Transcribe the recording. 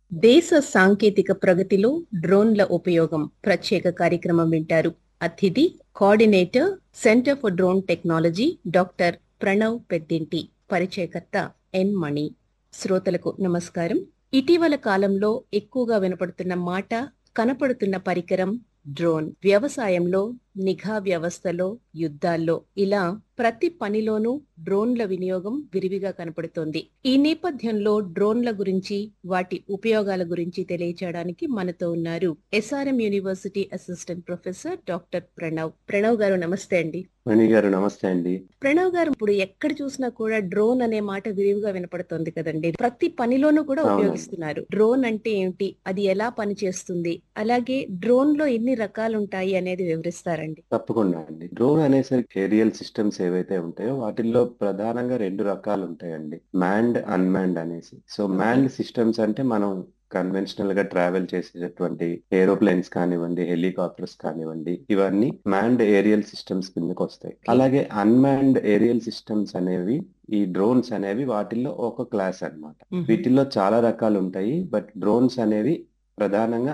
దేశ సాంకేతిక ప్రగతిలో డ్రోన్ల ఉపయోగం ప్రత్యేక కార్యక్రమం వింటారు అతిథి coordinator centre for drone technology doctor Pranav Peddinti పరిచయకర్త ఎన్ మణి శ్రోతలకు నమస్కారం ఇటీవల కాలంలో ఎక్కువగా వినపడుతున్న మాట కనపడుతున్న పరికరం డ్రోన్ వ్యవసాయంలో నిఘా వ్యవస్థలో యుద్ధాల్లో ఇలా ప్రతి పనిలోనూ డ్రోన్ల వినియోగం విరివిగా కనపడుతోంది ఈ నేపథ్యంలో డ్రోన్ల గురించి వాటి ఉపయోగాల గురించి తెలియచేయడానికి మనతో ఉన్నారు SRM university assistant professor doctor Pranav Pranav గారు నమస్తే అండి మణి గారు నమస్తే అండి ప్రణవ్ గారు ఇప్పుడు ఎక్కడ చూసినా కూడా డ్రోన్ అనే మాట విరివిగా వినపడుతోంది కదండి ప్రతి పనిలోనూ కూడా అవునండి. ఉపయోగిస్తున్నారు డ్రోన్ అంటే ఏమిటి అది ఎలా పనిచేస్తుంది అలాగే డ్రోన్ లో ఎన్ని రకాలు ఉంటాయి అనేది వివరిస్తారండి తప్పకుండా అండి డ్రోన్ అనేసరికి ఏరియల్ సిస్టమ్స్ ఏవైతే ఉంటాయో వాటిల్లో ప్రధానంగా రెండు రకాలు ఉంటాయండి మ్యాండ్ అన్మాన్డ్ అనేసి సో మ్యాండ్ సిస్టమ్స్ అంటే మనం కన్వెన్షనల్ గా ట్రావెల్ చేసేటటువంటి ఏరోప్లేన్స్ కానివ్వండి హెలికాప్టర్స్ కానివ్వండి ఇవన్నీ మ్యాండ్ ఏరియల్ సిస్టమ్స్ కిందకి వస్తాయి అలాగే అన్మాన్డ్ ఏరియల్ సిస్టమ్స్ అనేవి ఈ డ్రోన్స్ అనేవి వాటిల్లో ఒక క్లాస్ అన్నమాట మ్మ్. వీటిల్లో చాలా రకాలు ఉంటాయి బట్ డ్రోన్స్ అనేవి ప్రధానంగా